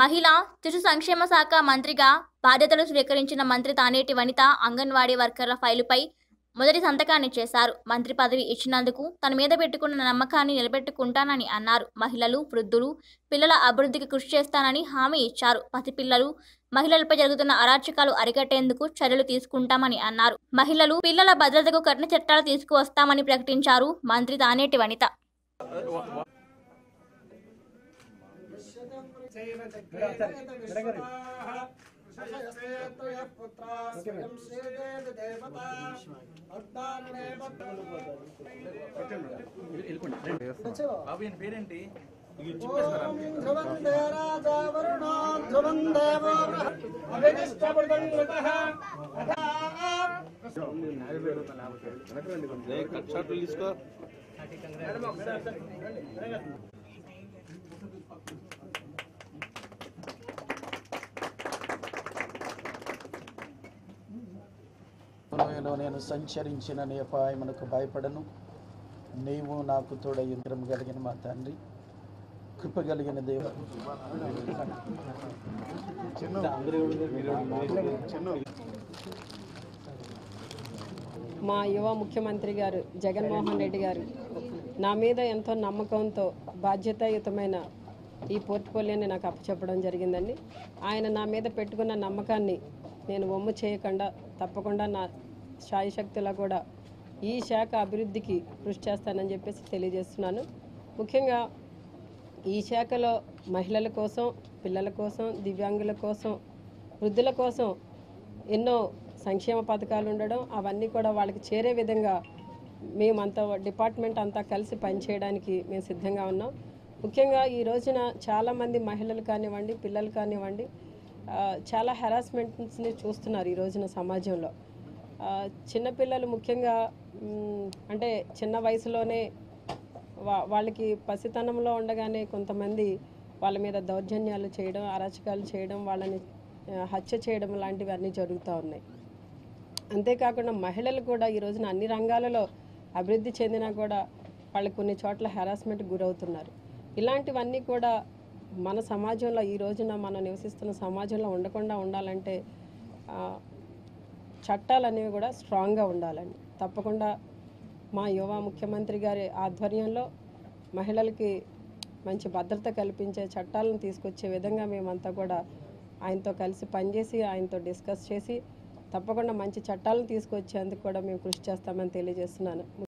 మహిళా శిశు సంక్షేమ శాఖ మంత్రిగా బాధ్యతలు స్వీకరించిన మంత్రి తానేటి వనిత అంగన్వాడీ వర్కర్ల ఫైలుపై మొదటి సంతకాన్ని చేశారు మంత్రి పదవి ఇచ్చినందుకు తన మీద పెట్టుకున్న నమ్మకాన్ని నిలబెట్టుకుంటానని అన్నారు మహిళలు వృద్ధులు పిల్లల అభివృద్ధికి కృషి చేస్తానని హామీ ఇచ్చారు పసిపిల్లలు మహిళలపై జరుగుతున్న అరాచకాలు అరికట్టేందుకు చర్యలు తీసుకుంటామని అన్నారు మహిళలు పిల్లల భద్రతకు కఠిన చట్టాలు తీసుకువస్తామని ప్రకటించారు మంత్రి తానేటి వనిత బాబు ఈయన పేరేంటి ధ్రువం దేరాజా వరుణో ధ్రువం దేవో అభినిష్టమృతంగతః కట్ షాట్లు తీసుకో లోయలో నేను సంచరించిన నీ అపాయమునకు భయపడను నీవు నాకు తోడయ్యంత్రం కలిగిన మా తండ్రి కృప కలిగిన దేవ మా యువ ముఖ్యమంత్రి గారు జగన్మోహన్ రెడ్డి గారు నా మీద ఎంతో నమ్మకంతో బాధ్యతాయుతమైన ఈ పోర్ట్ఫోలియోని నాకు అప్పచెప్పడం జరిగిందండి ఆయన నా మీద పెట్టుకున్న నమ్మకాన్ని నేను ఒమ్ము చేయకుండా తప్పకుండా నా శాయశక్తిలో కూడా ఈ శాఖ అభివృద్ధికి కృషి చేస్తానని చెప్పేసి తెలియజేస్తున్నాను ముఖ్యంగా ఈ శాఖలో మహిళల కోసం పిల్లల కోసం దివ్యాంగుల కోసం వృద్ధుల కోసం ఎన్నో సంక్షేమ పథకాలు ఉండడం అవన్నీ కూడా వాళ్ళకి చేరే విధంగా మేమంతా డిపార్ట్మెంట్ అంతా కలిసి పనిచేయడానికి మేము సిద్ధంగా ఉన్నాం ముఖ్యంగా ఈ రోజున చాలామంది మహిళలు కానివ్వండి పిల్లలు కానివ్వండి ఆ, చాలా హెరాస్మెంట్స్ని చూస్తున్నారు ఈ రోజున సమాజంలో ఆ, చిన్నపిల్లలు ముఖ్యంగా మ్, అంటే చిన్న వయసులోనే వా- వాళ్ళకి పసితనంలో ఉండగానే కొంతమంది వాళ్ళ మీద దౌర్జన్యాలు చేయడం అరాచకాలు చేయడం వాళ్ళని ఆ, హత్య చేయడం లాంటివి అన్నీ జరుగుతూ ఉన్నాయి అంతేకాకుండా మహిళలు కూడా ఈ రోజున అన్ని రంగాలలో అభివృద్ధి చెందినా కూడా వాళ్ళు కొన్ని చోట్ల హెరాస్మెంట్ గురవుతున్నారు ఇలాంటివన్నీ కూడా మన సమాజంలో ఈ రోజున మనం నివసిస్తున్న సమాజంలో ఉండకుండా ఉండాలంటే ఆ, చట్టాలు అనేవి కూడా స్ట్రాంగ్గా ఉండాలండి తప్పకుండా మా యువ ముఖ్యమంత్రి గారి ఆధ్వర్యంలో మహిళలకి మంచి భద్రత కల్పించే చట్టాలను తీసుకొచ్చే విధంగా మేమంతా కూడా ఆయనతో కలిసి పనిచేసి ఆయనతో డిస్కస్ చేసి తప్పకుండా మంచి చట్టాలను తీసుకొచ్చేందుకు కూడా మేము కృషి చేస్తామని తెలియజేస్తున్నాను